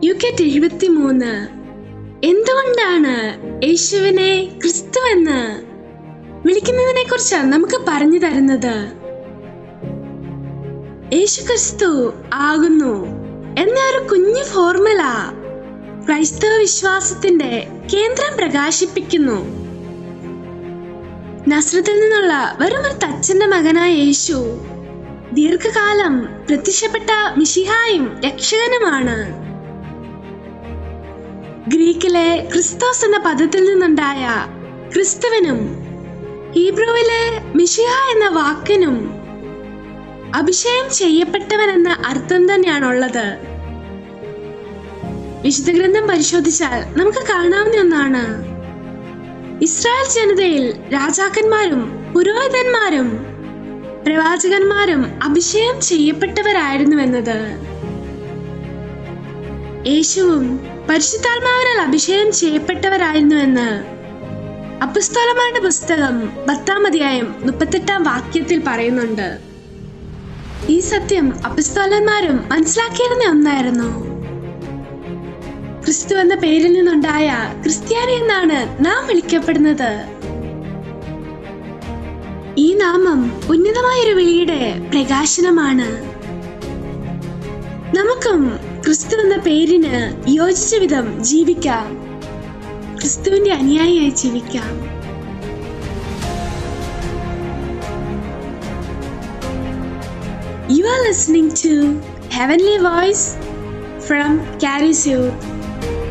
യുക്കറ്റ് എഴുപത്തി മൂന്ന് എന്തുകൊണ്ടാണ് യേശുവിനെ ക്രിസ്തു എന്ന് വിളിക്കുന്നതിനെ കുറിച്ചാണ് നമുക്ക് പറഞ്ഞു തരുന്നത് യേശു ക്രിസ്തു ആകുന്നു എന്ന ഒരു കുഞ്ഞു ഫോർമുല ക്രൈസ്തവ വിശ്വാസത്തിന്റെ കേന്ദ്രം പ്രകാശിപ്പിക്കുന്നു നസ്രത്തിൽ നിന്നുള്ള വെറും ഒരു തച്ചന്റെ മകനായ യേശു ദീർഘകാലം പ്രത്യക്ഷപ്പെട്ട മിഷിഹായും രക്ഷകനുമാണ് ഗ്രീക്കിലെ ക്രിസ്തോസ് എന്ന പദത്തിൽ നിന്നുണ്ടായ ക്രിസ്തുവിനും ഹീബ്രുവിലെ മിഷിഹ എന്ന വാക്കിനും അഭിഷേകം ചെയ്യപ്പെട്ടവൻ എന്ന അർത്ഥം തന്നെയാണുള്ളത് വിശുദ്ധ ഗ്രന്ഥം പരിശോധിച്ചാൽ നമുക്ക് കാണാവുന്ന ഒന്നാണ് ഇസ്രായേൽ ജനതയിൽ രാജാക്കന്മാരും പുരോഹിതന്മാരും പ്രവാചകന്മാരും അഭിഷേകം ചെയ്യപ്പെട്ടവരായിരുന്നുവെന്നത് യേശുവും പരിശുദ്ധാത്മാവിനാൽ അഭിഷേകം ചെയ്യപ്പെട്ടവരായിരുന്നുവെന്ന് അപ്പസ്തോലമാരുടെ പുസ്തകം പത്താം അധ്യായം മുപ്പത്തെട്ടാം വാക്യത്തിൽ പറയുന്നുണ്ട് ഈ സത്യം അപ്പസ്തോലന്മാരും മനസ്സിലാക്കിയിരുന്ന ഒന്നായിരുന്നു ക്രിസ്തു എന്ന പേരിൽ നിന്നുണ്ടായ ക്രിസ്ത്യാനി എന്നാണ് നാം വിളിക്കപ്പെടുന്നത് ഈ നാമം ഉന്നതമായൊരു വിളിയുടെ പ്രകാശനമാണ് നമുക്കും ക്രിസ്തു എന്ന പേരിന് യോജിച്ച വിധം ജീവിക്കാം ക്രിസ്തുവിന്റെ അനുയായിയായി ജീവിക്കാം You are listening to Heavenly Voice from Caris Youth.